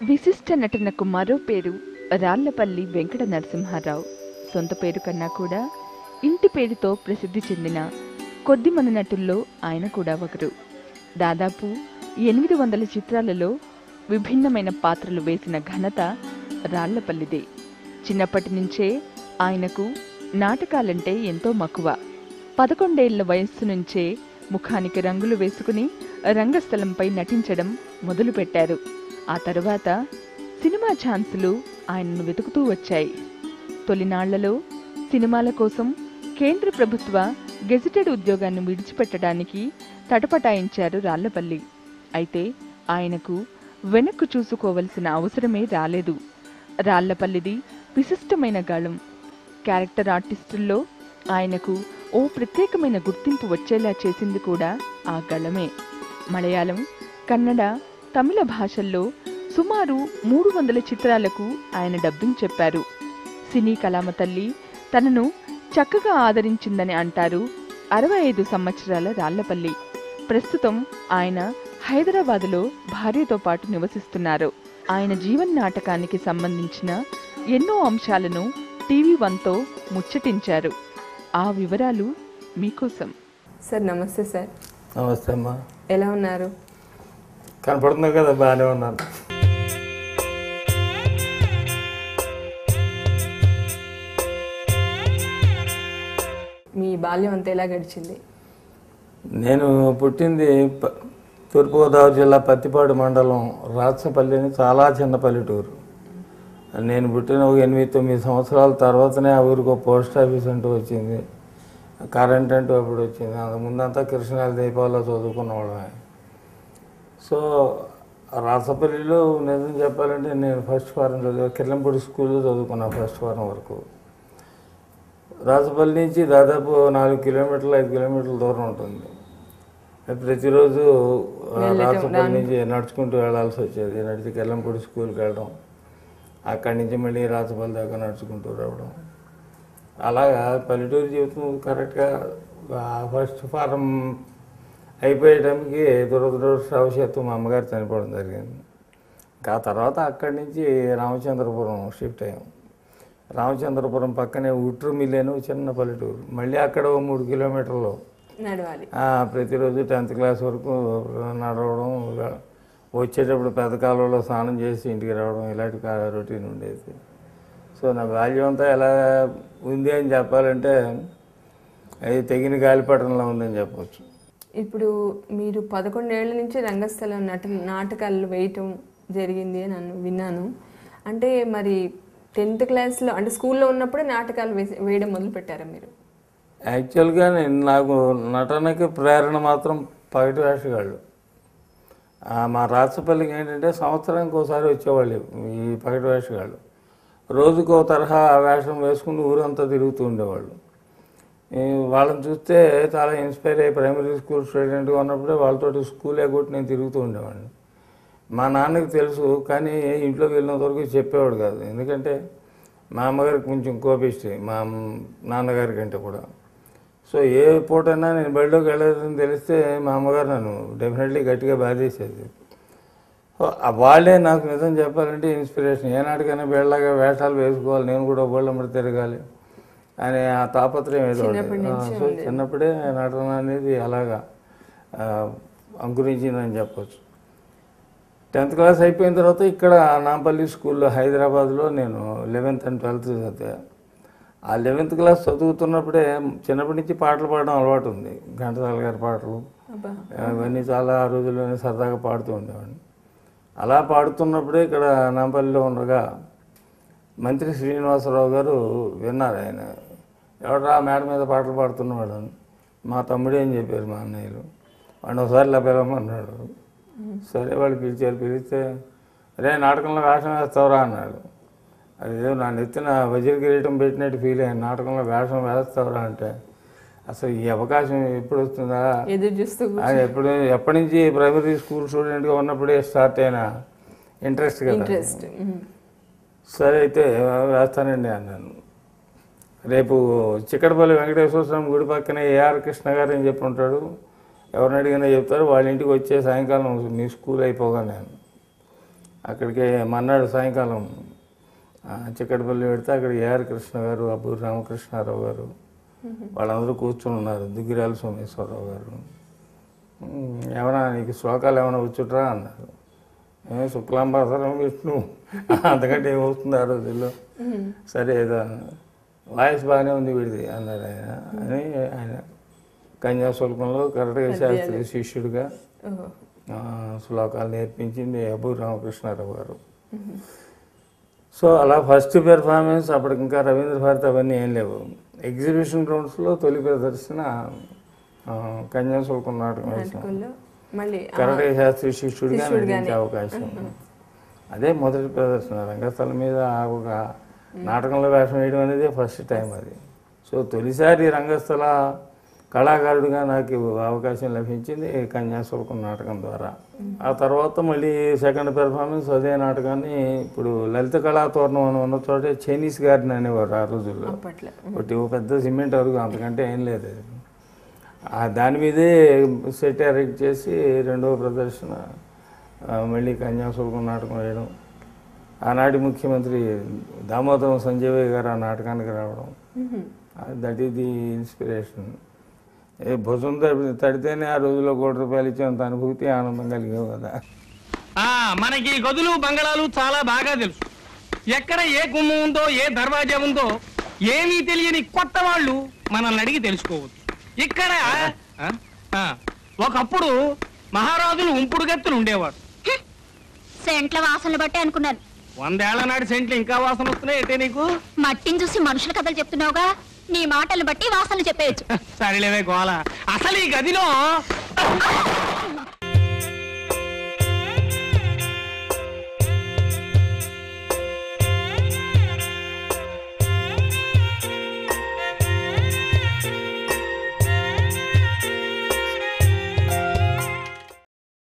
విశిష్ట నటనకు మరో పేరు రాళ్లపల్లి వెంకట నరసింహారావు సొంత పేరు కన్నా కూడా ఇంటి పేరుతో ప్రసిద్ధి చెందిన కొద్దిమంది నటుల్లో ఆయన కూడా ఒకరు దాదాపు ఎనిమిది వందల చిత్రాలలో విభిన్నమైన పాత్రలు వేసిన ఘనత రాళ్లపల్లిదే చిన్నప్పటి నుంచే ఆయనకు నాటకాలంటే ఎంతో మక్కువ పదకొండేళ్ల వయస్సు నుంచే ముఖానికి రంగులు వేసుకుని రంగస్థలంపై నటించడం మొదలుపెట్టారు ఆ తరువాత సినిమా ఛాన్సులు ఆయనను వెతుకుతూ వచ్చాయి తొలినాళ్లలో సినిమాల కోసం కేంద్ర ప్రభుత్వ గెజిటెడ్ ఉద్యోగాన్ని విడిచిపెట్టడానికి తటపటాయించారు రాళ్లపల్లి అయితే ఆయనకు వెనక్కు చూసుకోవలసిన అవసరమే రాలేదు రాళ్లపల్లిది విశిష్టమైన గాళం క్యారెక్టర్ ఆర్టిస్టుల్లో ఆయనకు ఓ ప్రత్యేకమైన గుర్తింపు వచ్చేలా చేసింది కూడా ఆ గళమే మలయాళం కన్నడ తమిళ భాషల్లో సుమారు మూడు వందల చిత్రాలకు ఆయన డబ్బింగ్ చెప్పారు సినీ కళామ తల్లి తనను చక్కగా ఆదరించిందని అంటారు అరవై ఐదు సంవత్సరాల రాళ్లపల్లి ప్రస్తుతం ఆయన హైదరాబాదులో భార్యతో పాటు నివసిస్తున్నారు ఆయన జీవన్ నాటకానికి సంబంధించిన ఎన్నో అంశాలను టీవీ వన్తో ముచ్చటించారు ఆ వివరాలు మీకోసం సార్ నమస్తే సార్ నమస్తే అమ్మా ఎలా ఉన్నారు కనపడుతుంది కదా బాగానే ఉన్నాను మీ బాల్యం అంతా ఎలా గడిచింది నేను పుట్టింది ప- తూర్పుగోదావరి జిల్లా పత్తిపాడు మండలం రాచపల్లి అని చాలా చిన్న పల్లెటూరు నేను పుట్టిన ఒక ఎనిమిది తొమ్మిది సంవత్సరాల తర్వాతనే ఆ ఊరికి ఒక పోస్ట్ ఆఫీస్ అంటూ వచ్చింది కరెంట్ అంటూ అప్పుడు వచ్చింది అంతకు ముందంతా కృష్ణాల దీపాల్లో చదువుకున్నవాళ్ళమే సో రాసపల్లిలో నిజం చెప్పాలంటే నేను ఫస్ట్ ఫారం చదివా కిర్లంపూడి స్కూల్లో చదువుకున్నాను ఫస్ట్ ఫారం వరకు రాజపల్లి నుంచి దాదాపు నాలుగు కిలోమీటర్లు ఐదు కిలోమీటర్ల దూరం ఉంటుంది ప్రతిరోజు ఆ, రాజపల్లి నుంచి నడుచుకుంటూ వెళ్ళాల్సి వచ్చేది నడిచి కిర్లంపూడి స్కూల్కి వెళ్ళడం అక్కడి నుంచి మళ్ళీ రాజపల్లి దాకా నడుచుకుంటూ రావడం అలాగా పల్లెటూరు జీవితం కరెక్ట్గా ఫస్ట్ ఫారం అయిపోయే టైంకి దురదృష్టవశాత్తు మా అమ్మగారు చనిపోవడం జరిగింది ఇంకా ఆ తర్వాత అక్కడి నుంచి రామచంద్రపురం షిఫ్ట్ అయ్యాం రామచంద్రపురం పక్కనే ఉట్రు మిల్లేను చిన్న పల్లెటూరు మళ్ళీ అక్కడ ఓ మూడు కిలోమీటర్లు నడవాలి ఆ, ప్రతిరోజు టెన్త్ క్లాస్ వరకు నడవడం ఇక వచ్చేటప్పుడు పెద్ద కాలంలో స్నానం చేసి ఇంటికి రావడం ఇలాంటి రొటీన్ ఉండేది సో నా బాల్యం అంతా ఎలా ఉంది అని చెప్పాలంటే అది తెగిన గాలిపటంలో ఉందని చెప్పొచ్చు ఇప్పుడు మీరు పదకొండేళ్ల నుంచి రంగస్థలం నట నాటకాలు వేయటం జరిగింది అని అను విన్నాను అంటే మరి టెన్త్ క్లాస్లో అంటే స్కూల్లో ఉన్నప్పుడే నాటకాలు వేసి వేయడం మొదలు పెట్టారా మీరు యాక్చువల్గా నేను నాకు నటనకి ప్రేరణ మాత్రం పగటి వేషగాళ్ళు ఆ, మా రాచపల్లికి ఏంటంటే సంవత్సరానికి ఒకసారి వచ్చేవాళ్ళు ఈ పగటి వేషగాళ్ళు రోజుకో తరహా ఆ వేషం వేసుకుని ఊరంతా తిరుగుతూ ఉండేవాళ్ళు ఈ వాళ్ళని చూస్తే చాలా ఇన్స్పైర్ అయ్యి ప్రైమరీ స్కూల్ స్టూడెంట్గా ఉన్నప్పుడే వాళ్ళతోటి స్కూల్ ఎగ్గొట్టి నేను తిరుగుతూ ఉండేవాడిని మా నాన్నకి తెలుసు కానీ ఇంట్లో వెళ్ళినంత వరకు చెప్పేవాడు కాదు ఎందుకంటే మా అమ్మగారికి కొంచెం కోపిష్టి మా అమ్మ- నాన్నగారి కంటే కూడా సో ఏ పూటైనా నేను బడిలోకి వెళ్ళదని తెలిస్తే మా అమ్మగారు నన్ను డెఫినెట్లీ గట్టిగా బాధేసేది సో ఆ వాళ్ళే నాకు నిజం చెప్పాలంటే ఇన్స్పిరేషన్ ఏనాటికైనా వీళ్ళగా వేషాలు వేసుకోవాలి నేను కూడా బోళ్ళమ్మడి తిరగాలి అనే ఆ తాపత్రయం ఏదో ఉండేది. ఆ, సో చిన్నప్పుడే నటన అనేది అలాగా ఆ, అంకురించిందని చెప్పొచ్చు టెన్త్ క్లాస్ అయిపోయిన తర్వాత ఇక్కడ నాంపల్లి స్కూల్లో హైదరాబాద్లో నేను లెవెన్త్ అండ్ ట్వెల్త్ చదివా ఆ లెవెన్త్ క్లాస్ చదువుతున్నప్పుడే చిన్నప్పటి నుంచి పాటలు పాడడం అలవాటు ఉంది ఘంటసాల గారి పాటలు అబ్బా అవన్నీ చాలా ఆ రోజుల్లోనే సరదాగా పాడుతూ ఉండేవాడిని అలా పాడుతున్నప్పుడే ఇక్కడ నాంపల్లిలో ఉండగా మంత్రి శ్రీనివాసరావు గారు విన్నారు ఆయన ఎవడరా మేడ మీద పాటలు పాడుతున్నవాడు అని మా తమ్ముడే అని చెప్పారు మా అన్నయ్యలు వాడిని ఒకసారి ఇలా పిలవమన్నాడు సరే వాళ్ళు పిలిచారు పిలిస్తే అరే నాటకంలో వేషం వేస్తావురా అన్నాడు అదేదో నా నెత్తిన వజ్ర కిరీటం పెట్టినట్టు ఫీల్ అయ్యాను నాటకంలో వేషం వేస్తావురా అంటే అసలు ఈ అవకాశం ఎప్పుడు వస్తుందా ఎదురు చూస్తూ అది ఎప్పుడు ఎప్పటి నుంచి ప్రైమరీ స్కూల్ స్టూడెంట్గా ఉన్నప్పుడే స్టార్ట్ అయిన ఇంట్రెస్ట్ కదా ఇంట్రెస్ట్ సరే అయితే వేస్తానండి అన్నాను రేపు చిక్కడపల్లి వెంకటేశ్వర స్వామి గుడి పక్కనే ఏఆర్ కృష్ణ గారు అని చెప్పి ఉంటాడు ఎవరిని అడిగినా చెప్తారు వాళ్ళ ఇంటికి వచ్చే సాయంకాలం మీ స్కూల్ అయిపోగా నేను అక్కడికి మన్నాడు సాయంకాలం ఆ, చిక్కడపల్లి పెడితే అక్కడ ఏఆర్ కృష్ణ గారు అబ్బూరి రామకృష్ణారావు గారు వాళ్ళందరూ కూర్చుని ఉన్నారు దుగ్గిరాల సోమేశ్వరరావు గారు "ఉమ్, ఏమన్నా నీకు శ్లోకాలు ఏమైనా వచ్చుట్రా అన్నారు ఏ శుక్లాంబాసరం విష్ణు అంతకంటే ఏమవుతుంది ఆ రోజుల్లో సరే ఏదో వాయిస్ బాగానే ఉంది వీడిది అన్నారు ఆయన అని ఆయన కన్యాశుల్కంలో కరెక్ట్గా శాస్త్రి శిష్యుడిగా ఓహో ఆ, శ్లోకాలు నేర్పించింది అబ్బు రామకృష్ణారావు గారు సో అలా ఫస్ట్ పెర్ఫార్మెన్స్ అప్పటికి ఇంకా రవీంద్ర భారతి అవన్నీ ఏం లేవు ఎగ్జిబిషన్ గ్రౌండ్స్లో తొలి ప్రదర్శన ఆ, కన్యాశుల్కం నాటకం వేసాం నాటకంలో మళ్ళీ ఆ, కర్ణాటక శాస్త్రి శిష్యుడిగా శిష్యుడిగానే. నటించే అవకాశం అదే మొదటి ప్రదర్శన రంగస్థలం మీద ఆ ఒక నాటకంలో వేషం వేయడం అనేది ఫస్ట్ టైం అది సో తొలిసారి రంగస్థల కళాకారుడిగా నాకు అవకాశం లభించింది కన్యాశుల్కం నాటకం ద్వారా ఆ తర్వాత మళ్ళీ సెకండ్ పెర్ఫార్మెన్స్ అదే నాటకాన్ని ఇప్పుడు లలిత కళాతోరణం అని ఉన్న చోటే చైనీస్ గార్డెన్ అనేవారు ఆ రోజుల్లో అప్పట్లో ఒకటి ఓ పెద్ద సిమెంట్ అరుగు అంతకంటే ఏం లేదు అది. ఆ దాని మీదే సెట్ ఎరెక్ట్ చేసి రెండవ ప్రదర్శన ఆ, మళ్ళీ కన్యాశుల్కం నాటకం వేయడం ఆనాటి ముఖ్యమంత్రి దామోదరం సంజయ్ గారు ఆ నాటకానికి రావడం దట్ ఈస్ ది ఇన్స్పిరేషన్ ఏ భుజం తడి- తడితేనే ఆ రోజుల్లో కోటి రూపాయలు ఇచ్చేంత అనుభూతి ఆనందం కలిగేవి కదా ఆ మనకి ఈ గదులు బంగళాలు చాలా బాగా తెలుసు ఎక్కడ ఏ గుమ్మం ఉందో ఏ దర్వాజా ఉందో ఏమీ తెలియని కొత్త వాళ్ళు మనల్ని అడిగి తెలుసుకోవచ్చు ఇక్కడ ఆ, ఆ, ఒకప్పుడు మహారాజులు ఉంపుడు గత్తులు ఉండేవారు సెంట్ల వాసనలు బట్టి అనుకున్నాను వందేళ్ల నాటి సెంట్లు ఇంకా వాసన వస్తున్నాయి అయితే నీకు మట్టిని చూసి మనుషుల కథలు చెప్తున్నావుగా నీ మాటలు బట్టి వాసనలు చెప్పేయచ్చు సరేలేవే గోల అసలు ఈ గదిలో